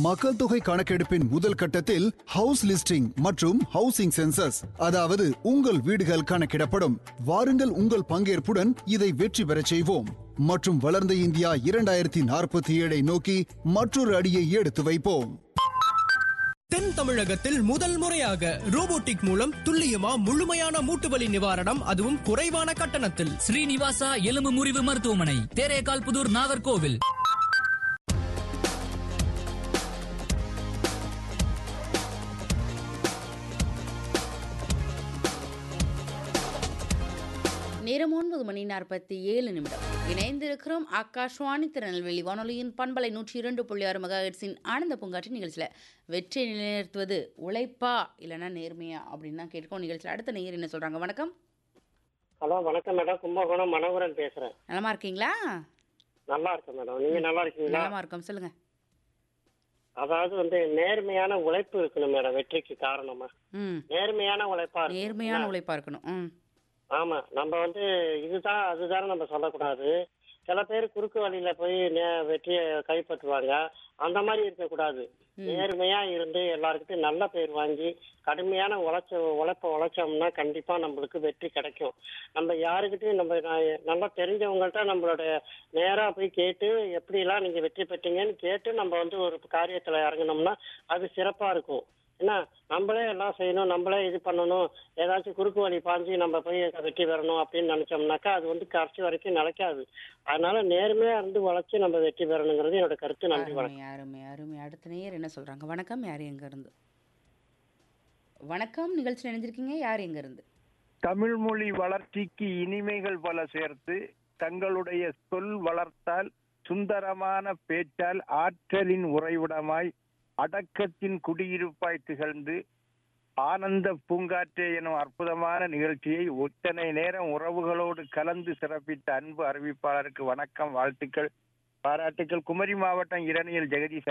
மக்கள் தொகை கணக்கெடுப்பின் முதல் கட்டத்தில் ஹவுஸ் லிஸ்டிங் மற்றும் ஹவுசிங் சென்சஸ் அதாவது உங்கள் வீடுகள் கணக்கிடப்படும் வாருங்கள் உங்கள் பங்கேற்புடன் இதை வெற்றி பெறச் செய்வோம் மற்றும் வளர்ந்த இந்தியா இரண்டாயிரத்தி நாற்பத்தி ஏழை நோக்கி மற்றொரு அடியை எடுத்து வைப்போம் தென் தமிழகத்தில் முதல் முறையாக ரோபோட்டிக் மூலம் துல்லியமா முழுமையான மூட்டுவலி நிவாரணம் அதுவும் குறைவான கட்டணத்தில் ஸ்ரீனிவாசா எலும்பு முறிவு மருத்துவமனை தேரேகால் புதூர் நாகர்கோவில் நேரம் ஒன்பது மணி நாற்பத்தி ஏழு நிமிடம் இணைந்திருக்கிறோம் ஆகாஷ்வாணி திருநெல்வேலி வானொலியின் பண்பலை நூற்றி இரண்டு புள்ளி ஆறு மெகாஹெட்ஸின் ஆனந்த பூங்காற்றி நிகழ்ச்சியில் வெற்றி நிலைநிறுத்துவது உழைப்பா இல்லைன்னா நேர்மையா அப்படின்னு தான் கேட்கும் நிகழ்ச்சியில் அடுத்த நேயர் என்ன சொல்றாங்க வணக்கம் ஹலோ வணக்கம் மேடம் கும்பகோணம் மனோகரன் பேசுறேன் நலமா இருக்கீங்களா நல்லா இருக்கேன் மேடம் நீங்க நல்லா இருக்கீங்களா நலமா இருக்கோம் சொல்லுங்க அதாவது வந்து நேர்மையான உழைப்பு இருக்கணும் மேடம் வெற்றிக்கு காரணமா ம் நேர்மையான உழைப்பா இருக்கணும். நேர்மையான உழைப்பா இருக்கணும் ம் ஆமா நம்ம வந்து இதுதான் அதுதான் நம்ம சொல்லக்கூடாது சில பேர் குறுக்கு வழியில போய் நே- வெற்றியை கைப்பற்றுவாங்க அந்த மாதிரி இருக்கக்கூடாது நேர்மையா இருந்து எல்லாருக்கிட்டையும் நல்ல பேர் வாங்கி கடுமையான உழைச்ச உழைப்ப உழைச்சோம்னா கண்டிப்பா நம்மளுக்கு வெற்றி கிடைக்கும் நம்ம யாருக்கிட்டையும் நம்ம ந- நல்லா தெரிஞ்சவங்கள்ட்ட நம்மளோட நேரா போய் கேட்டு எப்படிலாம் நீங்க வெற்றி பெற்றீங்கன்னு கேட்டு நம்ம வந்து ஒரு காரியத்துல இறங்குனோம்னா அது சிறப்பா இருக்கும் என்ன நம்மளே எல்லாம் செய்யணும் நம்மளே இது பண்ணணும் ஏதாச்சும் குறுக்கு வழி பாஞ்சு நம்ம போய் வெற்றி பெறணும் அப்படின்னு நினைச்சோம்னாக்கா அது வந்து கடைசி வரைக்கும் நிலைக்காது அதனால நேர்மையா இருந்து உழைச்சு நம்ம வெற்றி பெறணுங்கிறது என்னோட கருத்து நன்றி வணக்கம் அருமை அருமை அருமை அடுத்த நேயர் என்ன சொல்றாங்க வணக்கம் யார் எங்க இருந்து வணக்கம் நிகழ்ச்சியில் இணைஞ்சிருக்கீங்க யார் எங்க இருந்து தமிழ் மொழி வளர்ச்சிக்கு இனிமைகள் பல சேர்த்து தங்களுடைய சொல் வளர்த்தால் சுந்தரமான பேச்சால் ஆற்றலின் உறைவிடமாய் அடக்கத்தின் குடியிருப்பாய் திகழ்ந்து ஆனந்த பூங்காற்றே எனும் அற்புதமான நிகழ்ச்சியை ஒத்தனை நேரம் உறவுகளோடு கலந்து சிறப்பித்த அன்பு அறிவிப்பாளருக்கு வணக்கம் வாழ்த்துக்கள் பாராட்டுக்கள் குமரி மாவட்டம் இரணியல் ஜெகதீசன்